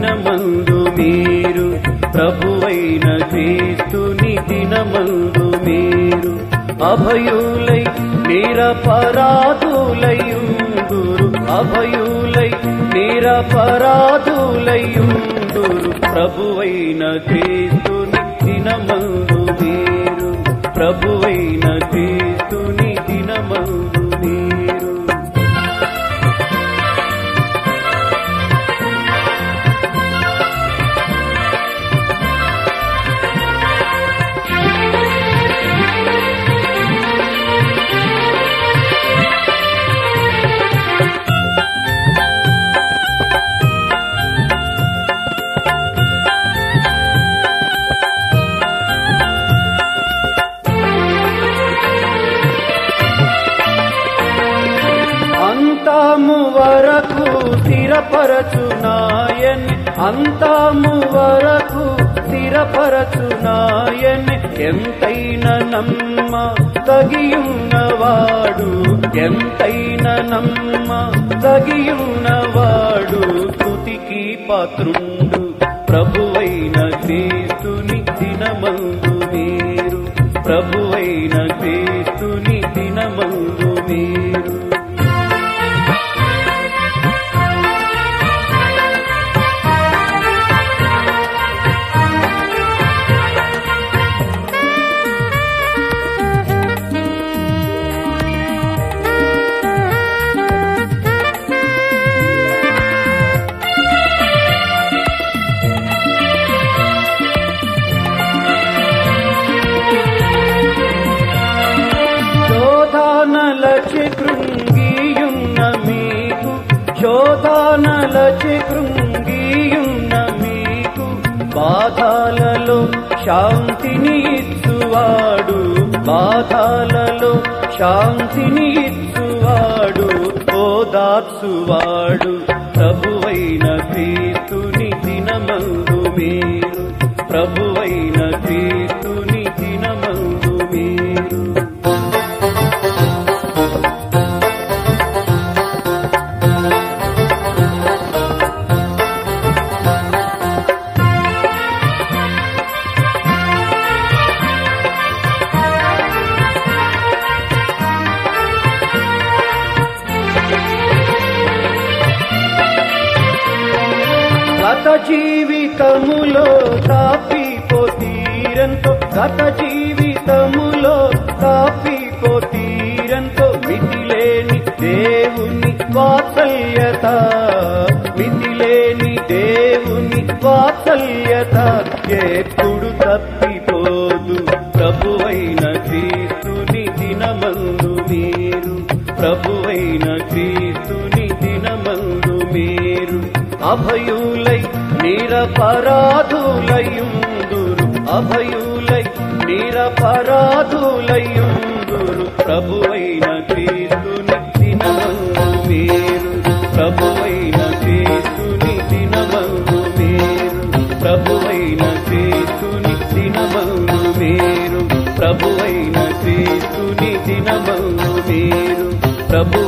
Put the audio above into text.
దినమందు మీరు ప్రభువైన క్రీస్తుని దినమందు మీరు అభయులై నిరపరాధులయుందురు అభయులై నిరపరాధులయుందురు ప్రభువైన క్రీస్తుని దినమందు మీరు ప్రభువైన క్రీస్తుని దినమందు మీరు అంతము వరకు స్థిరపరచునాయన్ అంతము వరకు స్థిరపరచునాయన్ ఎంతైన నమ్మ తగియున్నవాడు ఎంతైన నమ్మ తగియున్నవాడు స్తుతికి పాత్రుండు ప్రభువైన క్రీస్తుని దినమందు మీరు ప్రభువైన క్రీస్తుని దినమందు మీరు శోధానలచి కృంగియున్న మీకు శోధానలచి కృంగియున్న మీకు బాధాలలో శాంతిని ఇచ్చువాడు బాధాలలో శాంతిని ఇచ్చువాడు ఓదార్చువాడు ప్రభువైన క్రీస్తుని దినమందు మీరు ప్రభువైన క్రీస్తుని దినమందు మీరు గత జీవితములో తాపిపోతీరంతో గత జీవితములో తాపిపోతీరంతో మితిలేని దేవుని వాత్సల్యత మితిలేని దేవుని వాత్సల్యత ఎప్పుడు తప్పిపోదు ప్రభువైన క్రీస్తుని దినమందు మీరు ప్రభువైన క్రీస్తుని దినమందు మీరు అభయులై నిరపరాధులయుందురు అభయులై నిరపరాధులయుందురు ప్రభువైన క్రీస్తుని దినమందు మీరు ప్రభువైన క్రీస్తుని దినమందు మీరు ప్రభువైన క్రీస్తుని దినమందు మీరు ప్రభువైన క్రీస్తుని దినమందు మీరు ప్రభు